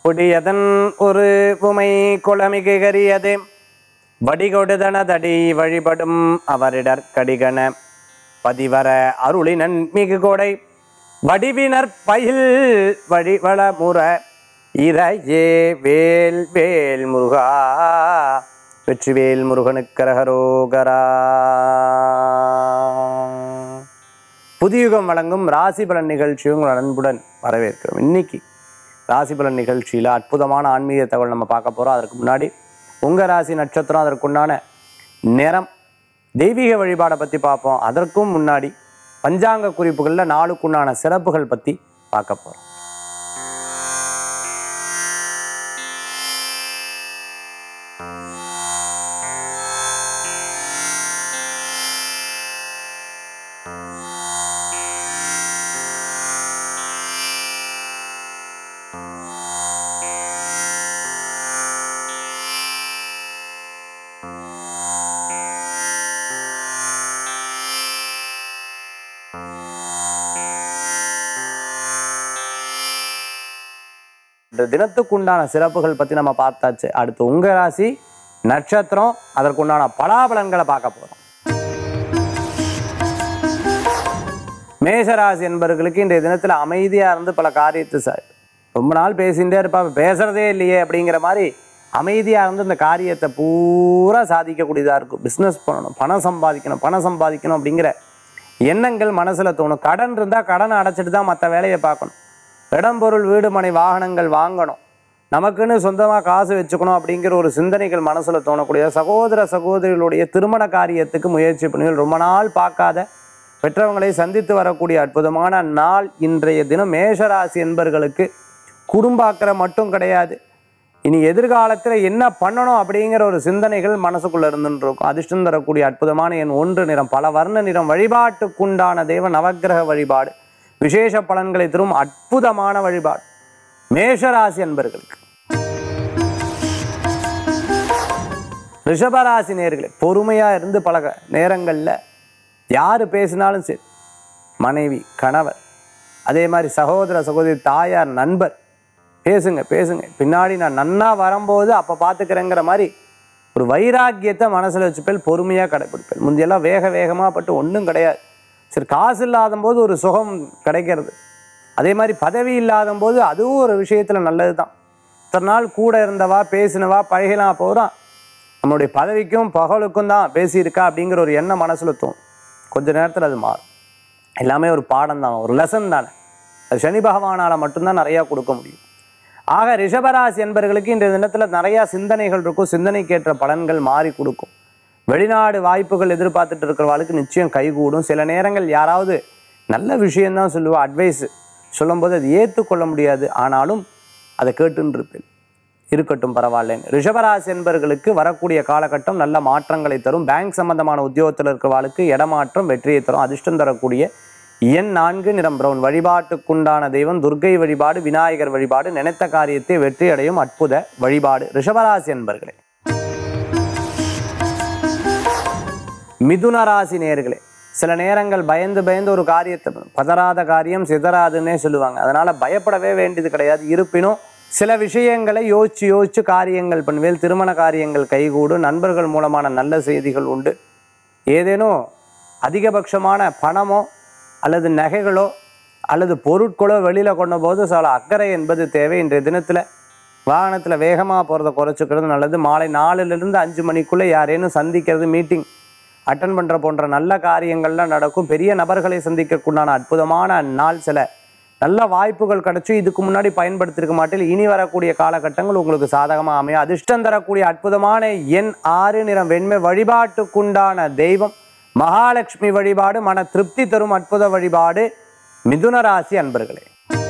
புடியதன் ஒரு உமை குளமிகு கரியது வடிகொடுதனதடி வழிபடும் அவரிடர் கடிகன பதிவர அருளினன் மிகு கொடை வடிவினர் பயில் வழிவள முற இறையே வேல் வேல் முருகா வெற்றிவேல் முருகனுக்கரகரோகரா புதியுகம் வழங்கும் ராசி பலன் நிகழ்ச்சியும் உங்கள் அன்புடன் வரவேற்கிறோம் இன்னைக்கு ராசி பலன் நிகழ்ச்சியில் அற்புதமான ஆன்மீக தகவல் நம்ம பார்க்க போகிறோம் அதற்கு முன்னாடி உங்கள் ராசி நட்சத்திரம் அதற்குண்டான நிறம் தெய்வீக வழிபாடை பற்றி பார்ப்போம் அதற்கும் முன்னாடி பஞ்சாங்க குறிப்புகளில் நாளுக்குண்டான சிறப்புகள் பற்றி பார்க்க போகிறோம் இந்த தினத்துக்குண்டான சிறப்புகள் பற்றி நம்ம பார்த்தாச்சு அடுத்து உங்கள் ராசி நட்சத்திரம் அதற்குண்டான பலாபலன்களை பார்க்க போகிறோம் மேஷராசி என்பவர்களுக்கு இன்றைய தினத்தில் அமைதியாக இருந்து பல காரியத்தை சார் ரொம்ப நாள் பேசிகிட்டே இருப்பா இப்ப பேசுறதே இல்லையே அப்படிங்கிற மாதிரி அமைதியாக இருந்து இந்த காரியத்தை பூரா சாதிக்கக்கூடியதாக இருக்கும் பிஸ்னஸ் பண்ணணும் பணம் சம்பாதிக்கணும் பணம் சம்பாதிக்கணும் அப்படிங்கிற எண்ணங்கள் மனசில் தோணும் கடன் இருந்தால் கடனை அடைச்சிட்டு தான் மற்ற வேலையை பார்க்கணும் இடம் பொருள் வீடு மனை வாகனங்கள் வாங்கணும் நமக்குன்னு சொந்தமாக காசு வச்சுக்கணும் அப்படிங்கிற ஒரு சிந்தனைகள் மனசில் தோணக்கூடிய சகோதர சகோதரிகளுடைய திருமண காரியத்துக்கு முயற்சி பண்ணி ரொம்ப நாள் பார்க்காத பெற்றவங்களை சந்தித்து வரக்கூடிய அற்புதமான நாள் இன்றைய தினம் மேஷராசி என்பர்களுக்கு குடும்பாக்கிற மட்டும் கிடையாது இனி எதிர்காலத்தில் என்ன பண்ணணும் அப்படிங்கிற ஒரு சிந்தனைகள் மனசுக்குள்ள இருந்துட்டு இருக்கும் அதிர்ஷ்டம் தரக்கூடிய அற்புதமான என் ஒன்று நிறம் பல வர்ண நிறம் வழிபாட்டுக்குண்டான தெய்வ நவக்கிரக வழிபாடு விசேஷ பலன்களை தரும் அற்புதமான வழிபாடு மேஷராசி என்பர்களுக்கு ரிஷபராசி நேர்களே பொறுமையாக இருந்து பழக நேரங்களில் யார் பேசினாலும் சரி மனைவி கணவர் அதே மாதிரி சகோதர சகோதரி தாயார் நண்பர் பேசுங்க பேசுங்க பின்னாடி நான் நன்னா வரும்போது அப்போ பார்த்துக்கிறேங்கிற மாதிரி ஒரு வைராக்கியத்தை மனசில் வச்சுப்பேல் பொறுமையாக கடைப்பிடிப்பேன் முந்தையெல்லாம் வேக வேகமாக பட்டு ஒன்றும் கிடையாது சரி காசு இல்லாத போது ஒரு சுகம் கிடைக்கிறது அதே மாதிரி பதவி இல்லாத போது அதுவும் ஒரு விஷயத்தில் நல்லது தான் இத்தனை நாள் கூட இருந்தவா பேசினவா பழகலாம் போகிறான் நம்மளுடைய பதவிக்கும் பகலுக்கும் தான் பேசியிருக்கா அப்படிங்கிற ஒரு எண்ணம் மனசில் தோணும் கொஞ்ச நேரத்தில் அது மாறும் எல்லாமே ஒரு பாடம் தான் ஒரு லெசன் தானே அது சனி பகவானால் மட்டும்தான் நிறையா கொடுக்க முடியும் ஆக ரிஷபராசி என்பவர்களுக்கு இந்த தினத்தில் நிறையா சிந்தனைகள் இருக்கும் சிந்தனைக்கேற்ற பலன்கள் மாறி கொடுக்கும் வெளிநாடு வாய்ப்புகள் எதிர்பார்த்துட்டு இருக்கிறவாளுக்கு நிச்சயம் கைகூடும் சில நேரங்கள் யாராவது நல்ல விஷயம்தான் சொல்லுவா அட்வைஸ் சொல்லும்போது அது ஏற்றுக்கொள்ள முடியாது ஆனாலும் அதை கேட்டுன்னு இருப்பேன் இருக்கட்டும் பரவாயில்லைன்னு ரிஷபராசி என்பவர்களுக்கு வரக்கூடிய காலகட்டம் நல்ல மாற்றங்களை தரும் பேங்க் சம்பந்தமான உத்தியோகத்தில் இருக்கிறவாளுக்கு இடமாற்றம் வெற்றியை தரும் அதிர்ஷ்டம் தரக்கூடிய எண் நான்கு நிறம் பிரவுன் வழிபாட்டுக்குண்டான தெய்வம் துர்க்கை வழிபாடு விநாயகர் வழிபாடு நினைத்த காரியத்தை வெற்றி அடையும் அற்புத வழிபாடு ரிஷபராசி என்பர்களே மிதுன ராசி நேர்களே சில நேரங்கள் பயந்து பயந்து ஒரு காரியத்தை பதறாத காரியம் சிதறாதுன்னே சொல்லுவாங்க அதனால பயப்படவே வேண்டியது கிடையாது இருப்பினும் சில விஷயங்களை யோசிச்சு யோசிச்சு காரியங்கள் பண்ணுவேல் திருமண காரியங்கள் கைகூடும் நண்பர்கள் மூலமான நல்ல செய்திகள் உண்டு ஏதேனும் அதிகபட்சமான பணமோ அல்லது நகைகளோ அல்லது பொருட்களோ வெளியில் கொண்ட போது சில அக்கறை என்பது தேவை இன்றைய தினத்தில் வாகனத்தில் வேகமாக போகிறத குறைச்சிக்கிறது நல்லது மாலை நாலுலேருந்து அஞ்சு மணிக்குள்ளே யாரேனும் சந்திக்கிறது மீட்டிங் அட்டன் பண்ணுற போன்ற நல்ல காரியங்கள்லாம் நடக்கும் பெரிய நபர்களை சந்திக்கக்குண்டான அற்புதமான நாள் சில நல்ல வாய்ப்புகள் கிடைச்சி இதுக்கு முன்னாடி பயன்படுத்தியிருக்க மாட்டேன் இனி வரக்கூடிய காலகட்டங்கள் உங்களுக்கு சாதகமாக அமையும் அதிர்ஷ்டம் தரக்கூடிய அற்புதமான எண் ஆறு நிறம் வெண்மை வழிபாட்டுக்குண்டான தெய்வம் மகாலட்சுமி வழிபாடு மன திருப்தி தரும் அற்புத வழிபாடு மிதுன ராசி அன்பர்களே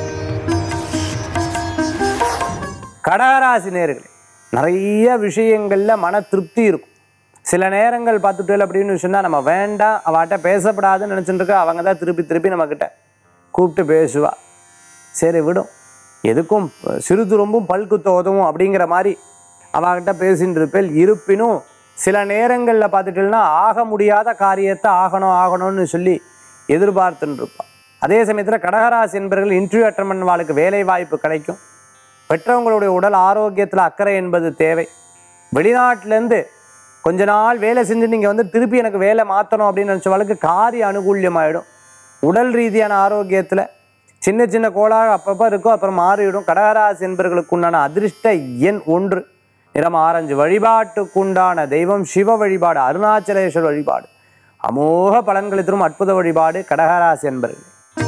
கடகராசி நேர்களே நிறைய விஷயங்கள்ல மன திருப்தி இருக்கும் சில நேரங்கள் பார்த்துட்டு அப்படின்னு சொன்னால் நம்ம வேண்டாம் அவட்ட பேசப்படாதுன்னு நினச்சிட்டு இருக்க அவங்க தான் திருப்பி திருப்பி நம்மக்கிட்ட கூப்பிட்டு பேசுவா சரி விடும் எதுக்கும் சிறு துரும்பும் பல்குத்த உதவும் அப்படிங்கிற மாதிரி அவகிட்ட பேசிட்டு இருப்பேன் இருப்பினும் சில நேரங்களில் பார்த்துட்டீங்கன்னா ஆக முடியாத காரியத்தை ஆகணும் ஆகணும்னு சொல்லி எதிர்பார்த்துட்டு இருப்பான் அதே சமயத்தில் கடகராசி என்பவர்கள் இன்டர்வியூ அட்டன் பண்ண வாழ்க்கை வேலை வாய்ப்பு கிடைக்கும் பெற்றவங்களுடைய உடல் ஆரோக்கியத்தில் அக்கறை என்பது தேவை வெளிநாட்டிலேருந்து கொஞ்ச நாள் வேலை செஞ்சு நீங்கள் வந்து திருப்பி எனக்கு வேலை மாற்றணும் அப்படின்னு நினச்சவளுக்கு காரிய அனுகூல்யமாயிடும் உடல் ரீதியான ஆரோக்கியத்தில் சின்ன சின்ன கோளாறு அப்பப்போ இருக்கும் அப்புறம் மாறிவிடும் கடகராசி என்பவர்களுக்கு உண்டான அதிர்ஷ்ட எண் ஒன்று நிறம் ஆரஞ்சு வழிபாட்டுக்குண்டான தெய்வம் சிவ வழிபாடு அருணாச்சலேஸ்வர் வழிபாடு அமோக பலன்களை தரும் அற்புத வழிபாடு கடகராசி என்பர்கள்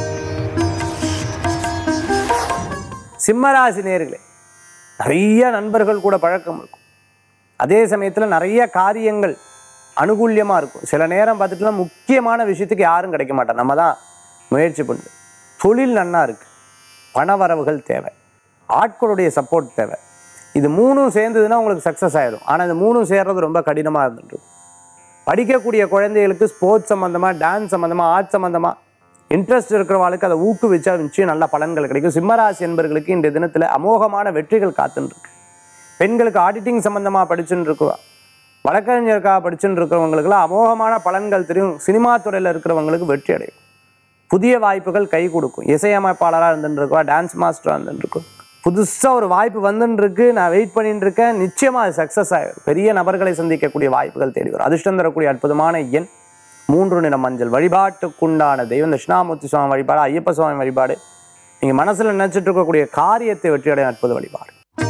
சிம்மராசி நேர்களே நிறைய நண்பர்கள் கூட பழக்கம் இருக்கும் அதே சமயத்தில் நிறைய காரியங்கள் அனுகூல்யமாக இருக்கும் சில நேரம் பார்த்துட்டுனா முக்கியமான விஷயத்துக்கு யாரும் கிடைக்க மாட்டோம் நம்ம தான் முயற்சி பண்ணுது தொழில் நன்னா இருக்கு பண வரவுகள் தேவை ஆட்களுடைய சப்போர்ட் தேவை இது மூணும் சேர்ந்ததுன்னா உங்களுக்கு சக்ஸஸ் ஆயிடும் ஆனால் இந்த மூணும் சேர்றது ரொம்ப கடினமாக இருந்துட்டு படிக்கக்கூடிய குழந்தைகளுக்கு ஸ்போர்ட்ஸ் சம்மந்தமாக டான்ஸ் சம்மந்தமாக ஆர்ட் சம்மந்தமாக இன்ட்ரெஸ்ட் இருக்கிறவாளுக்கு அதை ஊக்குவிச்சா நிச்சயம் நல்ல பலன்கள் கிடைக்கும் சிம்மராசி என்பர்களுக்கு இந்த தினத்தில் அமோகமான வெற்றிகள் காத்துன்னு இருக்கு பெண்களுக்கு ஆடிட்டிங் சம்மந்தமாக படிச்சுன்னு இருக்குவா வழக்கறிஞருக்காக படிச்சுன்னு இருக்கிறவங்களுக்குலாம் அமோகமான பலன்கள் தெரியும் சினிமா துறையில் இருக்கிறவங்களுக்கு வெற்றி அடையும் புதிய வாய்ப்புகள் கை கொடுக்கும் இசையமைப்பாளராக இருந்துட்டு இருக்கா டான்ஸ் மாஸ்டராக இருந்துட்டு இருக்கும் புதுசாக ஒரு வாய்ப்பு வந்துன்னு இருக்கு நான் வெயிட் பண்ணிட்டு இருக்கேன் நிச்சயமாக அது சக்ஸஸ் ஆகிடும் பெரிய நபர்களை சந்திக்கக்கூடிய வாய்ப்புகள் தேடி வரும் அதிர்ஷ்டம் தரக்கூடிய அற்புதமான எண் மூன்று நிற மஞ்சள் வழிபாட்டுக்குண்டான தெய்வம் தட்சிணாமூர்த்தி சுவாமி வழிபாடு ஐயப்ப சுவாமி வழிபாடு நீங்கள் மனசில் நினைச்சிட்டு இருக்கக்கூடிய காரியத்தை வெற்றியடைய அற்புத வழிபாடு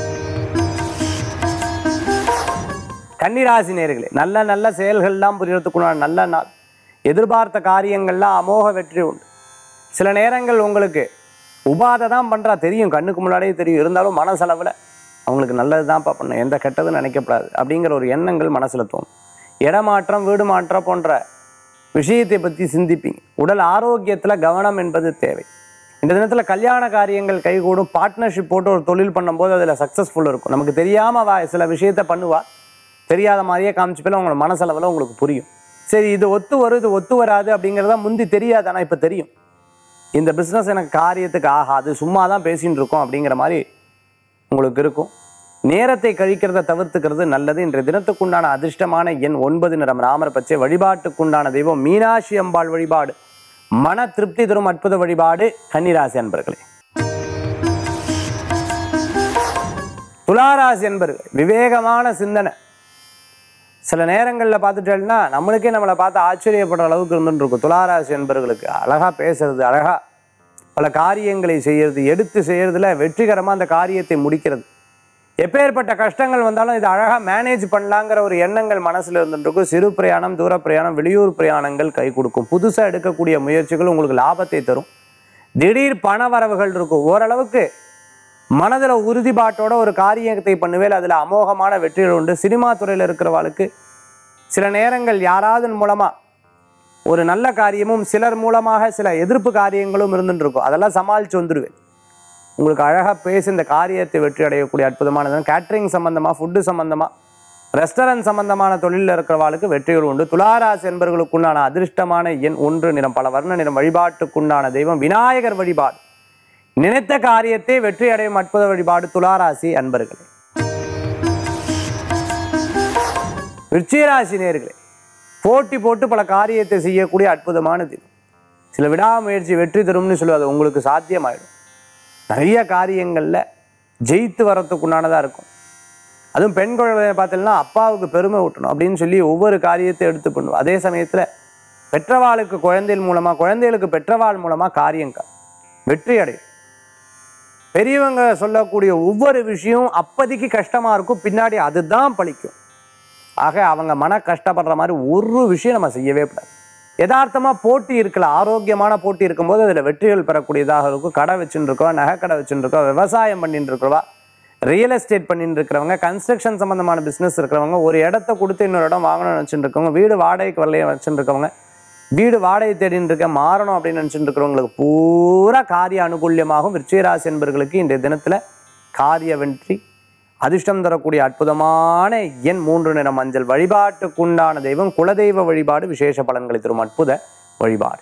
கன்னிராசி நேர்களே நல்ல நல்ல செயல்கள்லாம் புரியறதுக்குண்டான நல்ல நாள் எதிர்பார்த்த காரியங்கள்லாம் அமோக வெற்றி உண்டு சில நேரங்கள் உங்களுக்கு உபாதை தான் பண்ணுறா தெரியும் கண்ணுக்கு முன்னாடியே தெரியும் இருந்தாலும் மனசளவில் அவங்களுக்கு நல்லது தான் பண்ணணும் எந்த கெட்டதும் நினைக்கப்படாது அப்படிங்கிற ஒரு எண்ணங்கள் மனசில் தோணும் இடமாற்றம் வீடு மாற்றம் போன்ற விஷயத்தை பற்றி சிந்திப்பீங்க உடல் ஆரோக்கியத்தில் கவனம் என்பது தேவை இந்த தினத்தில் கல்யாண காரியங்கள் கைகூடும் பார்ட்னர்ஷிப் போட்டு ஒரு தொழில் பண்ணும்போது அதில் சக்ஸஸ்ஃபுல் இருக்கும் நமக்கு தெரியாமல் வா சில விஷயத்த பண்ணுவா தெரியாத மாதிரியே காமிச்சுப்பில உங்களோட மனசளவில் உங்களுக்கு புரியும் சரி இது ஒத்து வரும் இது ஒத்து வராது அப்படிங்கிறத முந்தி தெரியாது ஆனால் இப்போ தெரியும் இந்த பிஸ்னஸ் எனக்கு காரியத்துக்கு ஆகாது சும்மா தான் பேசின்னு இருக்கோம் அப்படிங்கிற மாதிரி உங்களுக்கு இருக்கும் நேரத்தை கழிக்கிறத தவிர்த்துக்கிறது நல்லது இன்றைய தினத்துக்குண்டான அதிர்ஷ்டமான எண் ஒன்பது நிறம் ராமர் பச்சை வழிபாட்டுக்குண்டான தெய்வம் மீனாட்சி அம்பாள் வழிபாடு மன திருப்தி தரும் அற்புத வழிபாடு கன்னிராசி அன்பர்களே துளாராசி என்பர்கள் விவேகமான சிந்தனை சில நேரங்களில் பார்த்துட்டேன்னா நம்மளுக்கே நம்மளை பார்த்து ஆச்சரியப்படுற அளவுக்கு இருந்துட்டு இருக்கும் துளாராசி என்பர்களுக்கு அழகாக பேசுறது அழகாக பல காரியங்களை செய்யறது எடுத்து செய்யறதுல வெற்றிகரமாக அந்த காரியத்தை முடிக்கிறது எப்பேற்பட்ட கஷ்டங்கள் வந்தாலும் இதை அழகாக மேனேஜ் பண்ணலாங்கிற ஒரு எண்ணங்கள் மனசில் இருந்துட்டு இருக்கும் சிறு பிரயாணம் தூர பிரயாணம் வெளியூர் பிரயாணங்கள் கை கொடுக்கும் புதுசாக எடுக்கக்கூடிய முயற்சிகள் உங்களுக்கு லாபத்தை தரும் திடீர் பண வரவுகள் இருக்கும் ஓரளவுக்கு மனதில் உறுதிப்பாட்டோட ஒரு காரியத்தை பண்ணுவேல் அதில் அமோகமான வெற்றிகள் உண்டு சினிமா துறையில் இருக்கிறவாளுக்கு சில நேரங்கள் யாராவது மூலமாக ஒரு நல்ல காரியமும் சிலர் மூலமாக சில எதிர்ப்பு காரியங்களும் இருந்துட்டு இருக்கும் அதெல்லாம் சமாளித்து வந்துடுவேன் உங்களுக்கு அழகாக பேசி இந்த காரியத்தை வெற்றி அடையக்கூடிய அற்புதமானது கேட்ரிங் சம்பந்தமாக ஃபுட்டு சம்பந்தமாக ரெஸ்டாரண்ட் சம்பந்தமான தொழிலில் இருக்கிறவாளுக்கு வெற்றிகள் உண்டு துளாராசி என்பவர்களுக்குண்டான அதிர்ஷ்டமான எண் ஒன்று நிறம் பல வர்ண நிறம் வழிபாட்டுக்குண்டான தெய்வம் விநாயகர் வழிபாடு நினைத்த காரியத்தை வெற்றி அடையும் அற்புத வழிபாடு துளாராசி அன்பர்களே விருச்சிகராசி நேர்களே போட்டி போட்டு பல காரியத்தை செய்யக்கூடிய அற்புதமான தினம் சில விடாமுயற்சி வெற்றி தரும்னு சொல்லுவது உங்களுக்கு சாத்தியமாயிடும் நிறைய காரியங்களில் ஜெயித்து வரத்துக்குண்டானதாக இருக்கும் அதுவும் பெண் குழந்தைய பார்த்தீங்கன்னா அப்பாவுக்கு பெருமை ஊட்டணும் அப்படின்னு சொல்லி ஒவ்வொரு காரியத்தை எடுத்து பண்ணுவோம் அதே சமயத்தில் பெற்றவாளுக்கு குழந்தைகள் மூலமாக குழந்தைகளுக்கு பெற்றவாள் மூலமாக காரியங்கள் வெற்றி அடையும் பெரியவங்க சொல்லக்கூடிய ஒவ்வொரு விஷயம் அப்போதைக்கு கஷ்டமாக இருக்கும் பின்னாடி அதுதான் பழிக்கும் ஆக அவங்க மன கஷ்டப்படுற மாதிரி ஒரு விஷயம் நம்ம செய்யவே கூடாது யதார்த்தமாக போட்டி இருக்கல ஆரோக்கியமான போட்டி இருக்கும்போது அதில் வெற்றிகள் பெறக்கூடியதாக இருக்கும் கடை வச்சுட்டு இருக்கோம் நகை கடை வச்சுட்டு இருக்கோம் விவசாயம் பண்ணிட்டு இருக்கிறவா ரியல் எஸ்டேட் பண்ணிட்டு இருக்கிறவங்க கன்ஸ்ட்ரக்ஷன் சம்மந்தமான பிஸ்னஸ் இருக்கிறவங்க ஒரு இடத்த கொடுத்து இன்னொரு இடம் வாங்கணும்னு வச்சுட்டு இருக்கவங்க வீடு வாடகைக்கு வரலையே வச்சுட்டு இருக்கவங்க வீடு வாடகை தேடின்னு இருக்க மாறணும் அப்படின்னு நினச்சிட்டு இருக்கிறவங்களுக்கு பூரா காரிய அனுகூல்யமாகும் விருச்சிகராசி என்பவர்களுக்கு இன்றைய தினத்தில் காரிய வெற்றி அதிர்ஷ்டம் தரக்கூடிய அற்புதமான எண் மூன்று நிற மஞ்சள் வழிபாட்டுக்குண்டான தெய்வம் குலதெய்வ வழிபாடு விசேஷ பலன்களை தரும் அற்புத வழிபாடு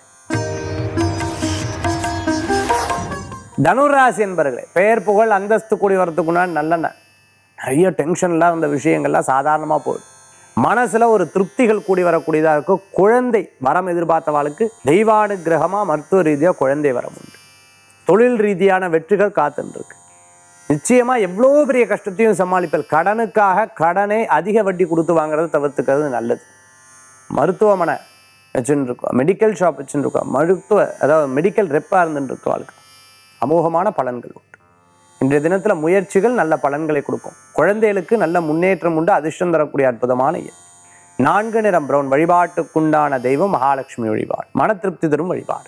தனுராசி என்பர்களே பெயர் புகழ் அந்தஸ்து கூடி வரத்துக்குண்டான நல்ல ந- நிறைய டென்ஷன்லாம் இருந்த விஷயங்கள்லாம் சாதாரணமாக போகுது மனசுல ஒரு திருப்திகள் கூடி வரக்கூடியதாக இருக்கும் குழந்தை வரம் எதிர்பார்த்தவாளுக்கு தெய்வானுக்கிரகமாக மருத்துவ ரீதியாக குழந்தை வரம் உண்டு தொழில் ரீதியான வெற்றிகள் காத்துருக்கு நிச்சயமா எவ்வளோ பெரிய கஷ்டத்தையும் சமாளிப்பல் கடனுக்காக கடனை அதிக வட்டி கொடுத்து வாங்குறதை தவிர்த்துக்கிறது நல்லது மருத்துவமனை வச்சுன்னு இருக்கோம் மெடிக்கல் ஷாப் வச்சுன்னு இருக்கோம் மருத்துவ அதாவது மெடிக்கல் ரெப்பாக இருந்துட்டு இருக்கோம் அமோகமான பலன்கள் உண்டு இன்றைய தினத்தில் முயற்சிகள் நல்ல பலன்களை கொடுக்கும் குழந்தைகளுக்கு நல்ல முன்னேற்றம் உண்டு அதிர்ஷ்டம் தரக்கூடிய அற்புதமான எண் நான்கு நிறம் பிரவுன் வழிபாட்டுக்குண்டான தெய்வம் மகாலட்சுமி வழிபாடு மன திருப்தி தரும் வழிபாடு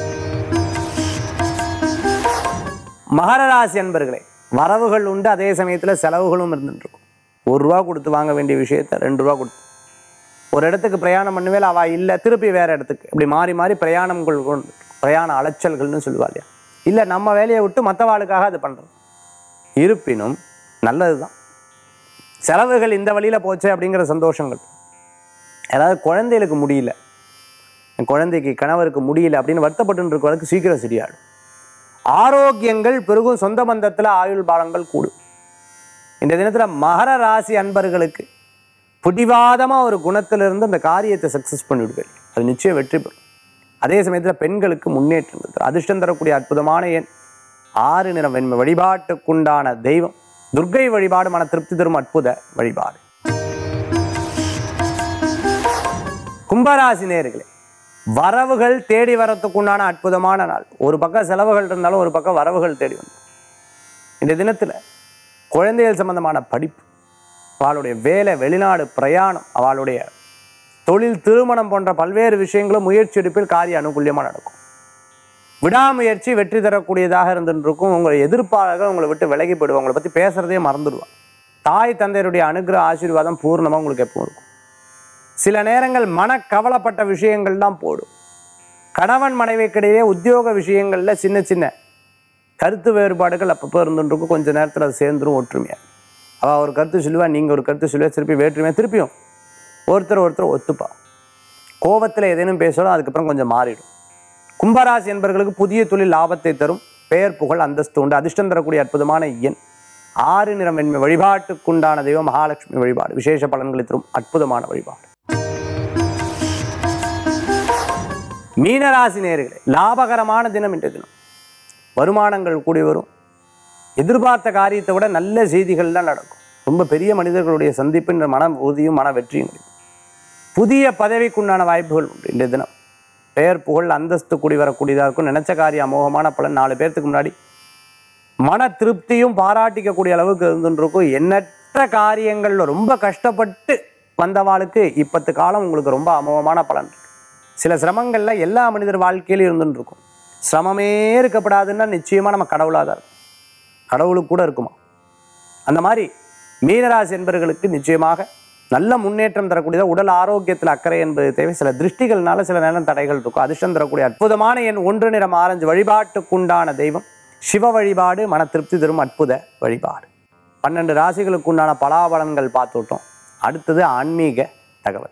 மகர ராசி அன்பர்களே வரவுகள் உண்டு அதே சமயத்தில் செலவுகளும் இருந்துட்டு இருக்கும் ஒரு ரூபா கொடுத்து வாங்க வேண்டிய விஷயத்த ரெண்டு ரூபா கொடுத்து ஒரு இடத்துக்கு பிரயாணம் பண்ணுவேல் அவ இல்லை திருப்பி வேற இடத்துக்கு இப்படி மாறி மாறி பிரயாணங்கள் கொண்டு பிரயாண அலைச்சல்கள்னு சொல்லுவா இல்லையா இல்லை நம்ம வேலையை விட்டு மற்றவாளுக்காக அது பண்ணுறது இருப்பினும் நல்லது தான் செலவுகள் இந்த வழியில் போச்சு அப்படிங்கிற சந்தோஷங்கள் அதாவது குழந்தைகளுக்கு முடியல என் குழந்தைக்கு கணவருக்கு முடியல அப்படின்னு வருத்தப்பட்டு இருக்கிறவருக்கு சீக்கிரம் சரியாடும் ஆரோக்கியங்கள் பெருகும் சொந்த பந்தத்தில் ஆயுள் பாலங்கள் கூடும் இந்த தினத்தில் மகர ராசி அன்பர்களுக்கு பிடிவாதமாக ஒரு குணத்திலிருந்து அந்த காரியத்தை சக்ஸஸ் பண்ணிவிடுவேன் அது நிச்சயம் வெற்றி பெறும் அதே சமயத்தில் பெண்களுக்கு முன்னேற்றம் இருக்கு. அதிர்ஷ்டம் தரக்கூடிய அற்புதமான எண் ஆறு நிறம் வெண்மை வழிபாட்டுக்குண்டான தெய்வம் துர்க்கை வழிபாடு மன திருப்தி தரும் அற்புத வழிபாடு கும்பராசி நேர்களே வரவுகள் தேடி வரத்துக்குண்டான அற்புதமான நாள் ஒரு பக்கம் செலவுகள் இருந்தாலும் ஒரு பக்கம் வரவுகள் தேடி வரும் இந்த தினத்தில் குழந்தைகள் சம்பந்தமான படிப்பு அவளுடைய வேலை வெளிநாடு பிரயாணம் அவளுடைய தொழில் திருமணம் போன்ற பல்வேறு விஷயங்களும் முயற்சி எடுப்பில் காரிய அனுகூல்யமாக நடக்கும் விடாமுயற்சி வெற்றி தரக்கூடியதாக இருந்துருக்கும் உங்களை எதிர்ப்பாளர்கள் உங்களை விட்டு விலகி போயிடுவாங்க உங்களை பற்றி பேசுறதே மறந்துடுவாங்க தாய் தந்தையருடைய அனுகிரக ஆசீர்வாதம் பூர்ணமாக உங்களுக்கு எப்பவும் இருக்கும் சில நேரங்கள் மன கவலைப்பட்ட விஷயங்கள் தான் போடும் கணவன் மனைவிக்கிடையே உத்தியோக விஷயங்களில் சின்ன சின்ன கருத்து வேறுபாடுகள் அப்பப்போ இருந்துருக்கும் கொஞ்ச நேரத்தில் அது சேர்ந்துரும் ஒற்றுமையாக அவள் ஒரு கருத்து சொல்லுவா நீங்கள் ஒரு கருத்து சொல்லுவா திருப்பி வேற்றுமையாக திருப்பியும் ஒருத்தர் ஒருத்தர் ஒத்துப்பா கோபத்தில் ஏதேனும் பேசணும் அதுக்கப்புறம் கொஞ்சம் மாறிடும் கும்பராசி என்பவர்களுக்கு புதிய தொழில் லாபத்தை தரும் பெயர் புகழ் அந்தஸ்து உண்டு அதிர்ஷ்டம் தரக்கூடிய அற்புதமான எண் ஆறு நிறம் வெண்மை வழிபாட்டுக்குண்டான தெய்வம் மகாலட்சுமி வழிபாடு விசேஷ பலன்களை தரும் அற்புதமான வழிபாடு மீனராசி நேர்களே லாபகரமான தினம் இன்றைய தினம் வருமானங்கள் கூடி வரும் எதிர்பார்த்த காரியத்தை விட நல்ல செய்திகள்லாம் நடக்கும் ரொம்ப பெரிய மனிதர்களுடைய சந்திப்பின் மன உறுதியும் மன வெற்றியும் கிடைக்கும் புதிய பதவிக்குண்டான வாய்ப்புகள் உண்டு இன்றைய தினம் பெயர் புகழ் அந்தஸ்து கூடி வரக்கூடியதாக இருக்கும் நினைச்ச காரியம் அமோகமான பலன் நாலு பேர்த்துக்கு முன்னாடி மன திருப்தியும் பாராட்டிக்கக்கூடிய அளவுக்கு இருந்துருக்கும் எண்ணற்ற காரியங்கள்ல ரொம்ப கஷ்டப்பட்டு வந்தவாளுக்கு இப்பத்து காலம் உங்களுக்கு ரொம்ப அமோகமான பலன் இருக்கு சில சிரமங்கள்ல எல்லா மனிதர் வாழ்க்கையிலும் இருந்துட்டு இருக்கும் சிரமமே இருக்கப்படாதுன்னா நிச்சயமா நம்ம கடவுளாக தான் இருக்கும் கடவுளுக்கு கூட இருக்குமா அந்த மாதிரி மீனராசி என்பவர்களுக்கு நிச்சயமாக நல்ல முன்னேற்றம் தரக்கூடியதா உடல் ஆரோக்கியத்தில் அக்கறை என்பது தேவை சில திருஷ்டிகள்னால சில நேரம் தடைகள் இருக்கும் அதிர்ஷ்டம் தரக்கூடிய அற்புதமான என் ஒன்று நிறம் ஆரஞ்சு வழிபாட்டுக்குண்டான தெய்வம் சிவ வழிபாடு மன திருப்தி தரும் அற்புத வழிபாடு பன்னெண்டு ராசிகளுக்கு உண்டான பலாபலன்கள் பார்த்துட்டோம் அடுத்தது ஆன்மீக தகவல்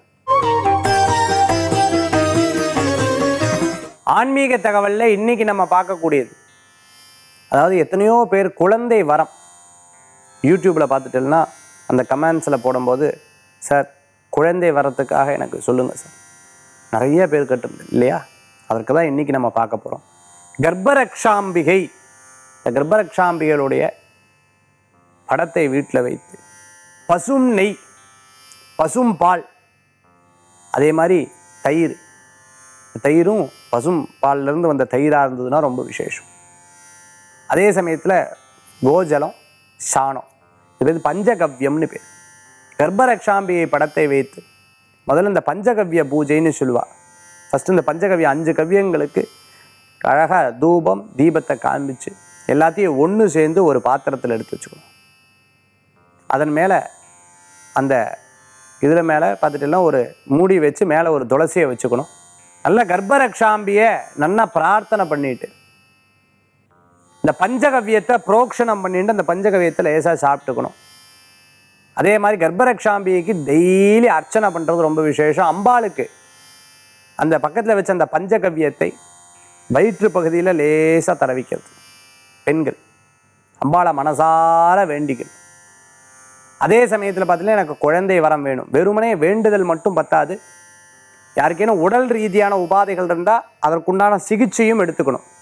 ஆன்மீக தகவல்ல இன்னைக்கு நம்ம பார்க்கக்கூடியது அதாவது எத்தனையோ பேர் குழந்தை வரம் யூடியூப்பில் பார்த்துட்டேன்னா அந்த கமெண்ட்ஸில் போடும்போது சார் குழந்தை வரத்துக்காக எனக்கு சொல்லுங்கள் சார் நிறைய பேர் கட்டுறது இல்லையா அதற்கு தான் இன்றைக்கி நம்ம பார்க்க போகிறோம் கர்ப்பரக்ஷாம்பிகை இந்த கர்ப்பரக்ஷாம்பிகளுடைய படத்தை வீட்டில் வைத்து பசும் நெய் பசும் பால் அதே மாதிரி தயிர் தயிரும் பசும் பால்லேருந்து வந்த தயிராக இருந்ததுன்னா ரொம்ப விசேஷம் அதே சமயத்தில் கோஜலம் சாணம் இது பேர் பஞ்சகவ்யம்னு பேர் கர்ப்பரக்ஷாம்பிகை படத்தை வைத்து முதல்ல இந்த பஞ்சகவ்ய பூஜைன்னு சொல்லுவா ஃபஸ்ட்டு இந்த பஞ்சகவ்ய அஞ்சு கவ்யங்களுக்கு அழகாக தூபம் தீபத்தை காண்பிச்சு எல்லாத்தையும் ஒன்று சேர்ந்து ஒரு பாத்திரத்தில் எடுத்து வச்சுக்கணும் அதன் மேலே அந்த இதில் மேலே பார்த்துட்டீங்கன்னா ஒரு மூடி வச்சு மேலே ஒரு துளசியை வச்சுக்கணும் நல்ல கர்ப்பரக்ஷாம்பியை நல்லா பிரார்த்தனை பண்ணிட்டு இந்த பஞ்சகவ்யத்தை புரோக்ஷணம் பண்ணிட்டு அந்த பஞ்சகவ்யத்தை லேசாக சாப்பிட்டுக்கணும் அதே மாதிரி கர்ப்பரக்ஷாம்பிகைக்கு டெய்லி அர்ச்சனை பண்ணுறது ரொம்ப விசேஷம் அம்பாளுக்கு அந்த பக்கத்தில் வச்ச அந்த பஞ்சகவ்யத்தை வயிற்று பகுதியில் லேசாக தடவிக்கிறது பெண்கள் அம்பாளை மனசார வேண்டிக்கணும் அதே சமயத்தில் பார்த்தீங்கன்னா எனக்கு குழந்தை வரம் வேணும் வெறுமனே வேண்டுதல் மட்டும் பத்தாது யாருக்கேனும் உடல் ரீதியான உபாதைகள் இருந்தால் அதற்குண்டான சிகிச்சையும் எடுத்துக்கணும்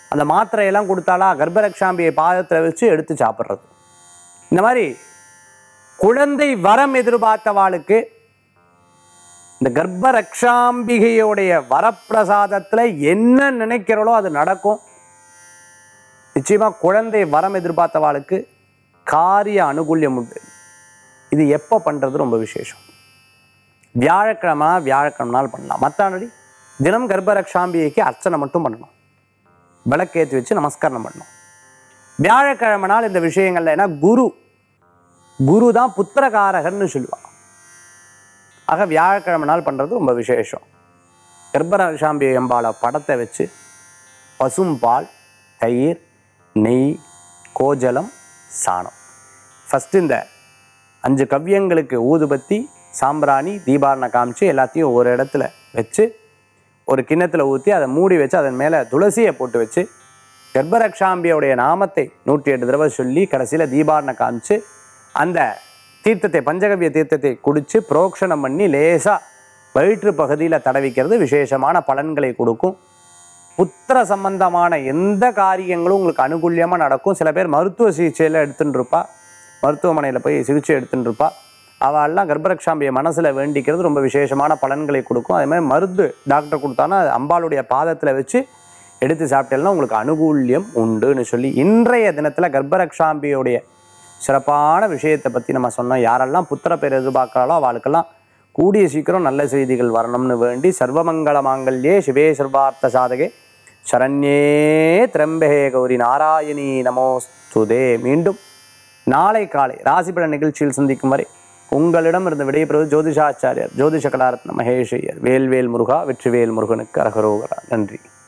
அந்த மாத்திரையெல்லாம் கொடுத்தாலா கர்ப்பரக்ஷாம்பியை பாதத்தில் வச்சு எடுத்து சாப்பிட்றது இந்த மாதிரி குழந்தை வரம் எதிர்பார்த்தவாளுக்கு இந்த கர்ப்ப ரக்ஷாம்பிகையோடைய வரப்பிரசாதத்தில் என்ன நினைக்கிறளோ அது நடக்கும் நிச்சயமா குழந்தை வரம் எதிர்பார்த்தவாளுக்கு காரிய அனுகூல்யம் உண்டு இது எப்போ பண்றது ரொம்ப விசேஷம் வியாழக்கிழமை வியாழக்கிழமை நாள் பண்ணலாம் மற்றாடி தினம் கர்ப்ப ரக்ஷாம்பிகைக்கு அர்ச்சனை மட்டும் பண்ணணும் விளக்கேற்றி வச்சு நமஸ்காரம் பண்ணணும் வியாழக்கிழமை நாள் இந்த விஷயங்கள்ல ஏன்னா குரு குரு தான் புத்திரகாரகன்னு சொல்லுவான் ஆக வியாழக்கிழமை நாள் பண்ணுறது ரொம்ப விசேஷம் கர்ப்பரசாம்பி அம்பாளை படத்தை வச்சு பசும்பால் தயிர் நெய் கோஜலம் சாணம் ஃபஸ்ட்டு இந்த அஞ்சு கவ்யங்களுக்கு ஊதுபத்தி சாம்பிராணி தீபாரணை காமிச்சு எல்லாத்தையும் ஒரு இடத்துல வச்சு ஒரு கிண்ணத்தில் ஊற்றி அதை மூடி வச்சு அதன் மேலே துளசியை போட்டு வச்சு கர்ப்பரக்ஷாம்பியோடைய நாமத்தை நூற்றி எட்டு தடவை சொல்லி கடைசியில் தீபாரணை காமிச்சு அந்த தீர்த்தத்தை பஞ்சகவ்ய தீர்த்தத்தை குடிச்சு புரோக்ஷணம் பண்ணி லேசாக வயிற்று பகுதியில் தடவிக்கிறது விசேஷமான பலன்களை கொடுக்கும் புத்திர சம்பந்தமான எந்த காரியங்களும் உங்களுக்கு அனுகூல்யமாக நடக்கும் சில பேர் மருத்துவ சிகிச்சையில் எடுத்துட்டு இருப்பா மருத்துவமனையில் போய் சிகிச்சை எடுத்துட்டு இருப்பா அவெல்லாம் கர்ப்பரக்ஷாம்பியை மனசில் வேண்டிக்கிறது ரொம்ப விசேஷமான பலன்களை கொடுக்கும் அதே மாதிரி மருந்து டாக்டர் கொடுத்தானா அது அம்பாளுடைய பாதத்தில் வச்சு எடுத்து சாப்பிட்டேன்னா உங்களுக்கு அனுகூல்யம் உண்டுன்னு சொல்லி இன்றைய தினத்தில் கர்ப்பரக்ஷாம்பியோடைய சிறப்பான விஷயத்தை பற்றி நம்ம சொன்னோம் யாரெல்லாம் புத்திர பேர் எதிர்பார்க்கறாளோ அவளுக்கெல்லாம் கூடிய சீக்கிரம் நல்ல செய்திகள் வரணும்னு வேண்டி சர்வமங்கள மாங்கல்யே சிவே சர்வார்த்த சாதகே சரண்யே திரம்பகே கௌரி நாராயணி நமோஸ்துதே மீண்டும் நாளை காலை ராசிபலன் நிகழ்ச்சியில் சந்திக்கும் வரை உங்களிடம் இருந்து விடைபெறுவது ஜோதிஷாச்சாரியர் ஜோதிஷ கலாரத்ன மகேஷ் ஐயர் வேல்வேல் முருகா வெற்றிவேல் முருகனுக்கு அரகரோகரா நன்றி